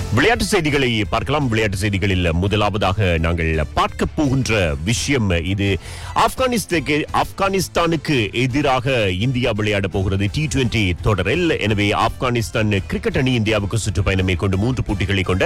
விளையாட்டு செய்திகளை பார்க்கலாம் விளையாட்டு செய்திகளில் முதலாவதாக நாங்கள் பார்க்க போகின்ற விஷயம் இது ஆப்கானிஸ்தானுக்கு ஆப்கானிஸ்தானுக்கு எதிராக இந்தியா விளையாட போகிறது டி டுவெண்டி தொடரில் எனவே ஆப்கானிஸ்தான் கிரிக்கெட் அணி இந்தியாவுக்கு சுற்றுப்பயணம் மேற்கொண்டு மூன்று போட்டிகளை கொண்ட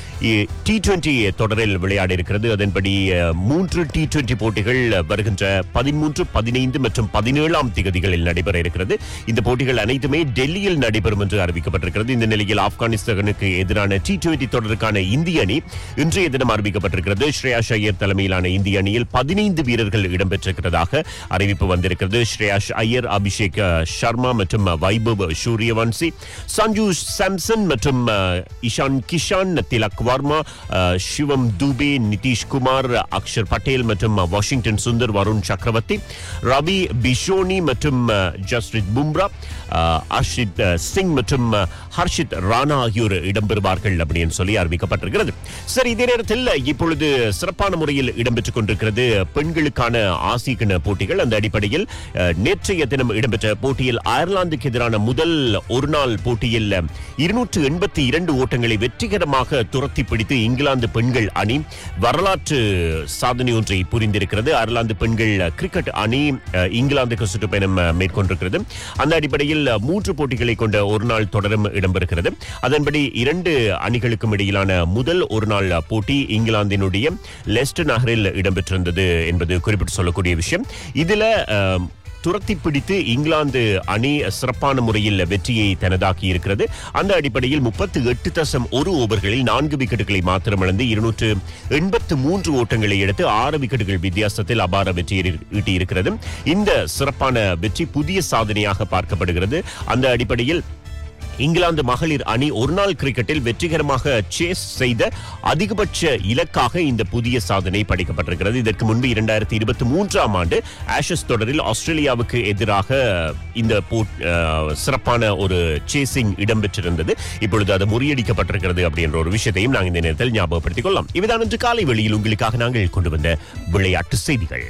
டி டுவெண்டி தொடரில் விளையாட இருக்கிறது அதன்படி அஹ், மூன்று டி டுவெண்டி போட்டிகள் வருகின்ற பதிமூன்று பதினைந்து மற்றும் பதினேழாம் திகதிகளில் நடைபெற இருக்கிறது இந்த போட்டிகள் அனைத்துமே டெல்லியில் நடைபெறும் என்று அறிவிக்கப்பட்டிருக்கிறது இந்த நிலையில் ஆப்கானிஸ்தானுக்கு எதிரான டி டுவெண்டி தொடருக்கான இந்திய அணி இன்றைய தினம் அறிவிக்கப்பட்டிருக்கிறது ஸ்ரேயாஷ் ஐயர் தலைமையிலான இந்திய அணியில் பதினைந்து வீரர்கள் இடம்பெற்றிருக்கிறதாக அறிவிப்பு வந்திருக்கிறது ஸ்ரேயாஷ் ஐயர் அபிஷேக் அஹ், சர்மா மற்றும் வைபவ் சூரியவன்சி சஞ்சு சாம்சன் மற்றும் அஹ், இஷான் கிஷான் திலக் வர்மா அஹ், சிவம் துபே நிதிஷ்குமார் அக்ஷர் பட்டேல் மற்றும் வாஷிங்டன் சுந்தர் வருண் சக்கரவர்த்தி ரவி பிஷோனி மற்றும் அஹ், ஜஸ்பிரித் பும்ரா அஹ், அர்ஷித் அஹ், சிங் மற்றும் அஹ், ஹர்ஷித் ராணா ஆகியோர் இடம்பெறுவார்கள் அப்படின்னு சொல்லி அறிவிக்கப்பட்டிருக்கிறது சரி இதே நேரத்தில் இப்பொழுது சிறப்பான முறையில் இடம்பெற்றுக் கொண்டிருக்கிறது பெண்களுக்கான ஆசிய போட்டிகள் அந்த அடிப்படையில் அஹ், நேற்றைய தினம் இடம்பெற்ற போட்டியில் அயர்லாந்துக்கு எதிரான முதல் ஒருநாள் போட்டியில் இருநூற்று எண்பத்தி இரண்டு ஓட்டங்களை வெற்றிகரமாக துரத்தி பிடித்து இங்கிலாந்து பெண்கள் அணி வரலாற்று சாதனை ஒன்றை புரிந்திருக்கிறது அயர்லாந்து பெண்கள் கிரிக்கெட் அணி அஹ், இங்கிலாந்துக்கு சுற்றுப்பயணம் அஹ், மேற்கொண்டிருக்கிறது அந்த அடிப்படையில் அஹ், மூன்று போட்டிகளை கொண்ட ஒரு நாள் தொடரும் இடம்பெறுகிறது அதன்படி இரண்டு அணிகளுக்கும் இடையிலான முதல் ஒரு நாள் போட்டி இங்கிலாந்தினுடைய லெஸ்டர் நகரில் இடம்பெற்றிருந்தது என்பது குறிப்பிட்டு சொல்லக்கூடிய விஷயம் இதுல அஹ், துரத்தி பிடித்து இங்கிலாந்து அணி சிறப்பான முறையில் வெற்றியை தனதாக்கி இருக்கிறது அந்த அடிப்படையில் முப்பத்து எட்டு தசம் ஒரு ஓவர்களில் நான்கு விக்கெட்டுகளை மாத்திரம் இழந்து இருநூற்று எண்பத்து மூன்று ஓட்டங்களை எடுத்து ஆறு விக்கெட்டுகள் வித்தியாசத்தில் அபார வெற்றி ஈட்டியிருக்கிறது இந்த சிறப்பான வெற்றி புதிய சாதனையாக பார்க்கப்படுகிறது அந்த அடிப்படையில் இங்கிலாந்து மகளிர் அணி ஒருநாள் கிரிக்கெட்டில் வெற்றிகரமாக சேஸ் செய்த அதிகபட்ச இலக்காக இந்த புதிய சாதனை படைக்கப்பட்டிருக்கிறது இதற்கு முன்பு இரண்டாயிரத்தி இருபத்தி மூன்றாம் ஆண்டு ஆஷஸ் தொடரில் ஆஸ்திரேலியாவுக்கு எதிராக இந்த போட்- அஹ், சிறப்பான ஒரு சேசிங் இடம்பெற்றிருந்தது இப்பொழுது அது முறியடிக்கப்பட்டிருக்கிறது அப்படின்ற ஒரு விஷயத்தையும் நாங்கள் இந்த நேரத்தில் ஞாபகப்படுத்திக் கொள்ளலாம் இவைதான் இன்று காலை வெளியில் உங்களுக்காக நாங்கள் கொண்டு வந்த விளையாட்டு செய்திகள்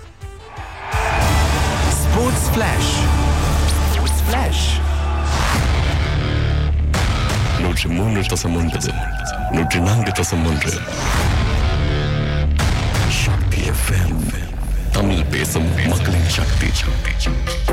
Sports Flash. Sports Flash. நூற்றி மூன்று தசம் ஒன்பது நூற்றி நான்கு தசம் ஒன்று சக்தி எஃப்எம் தமிழ் பேசும் மக்களின் சக்தி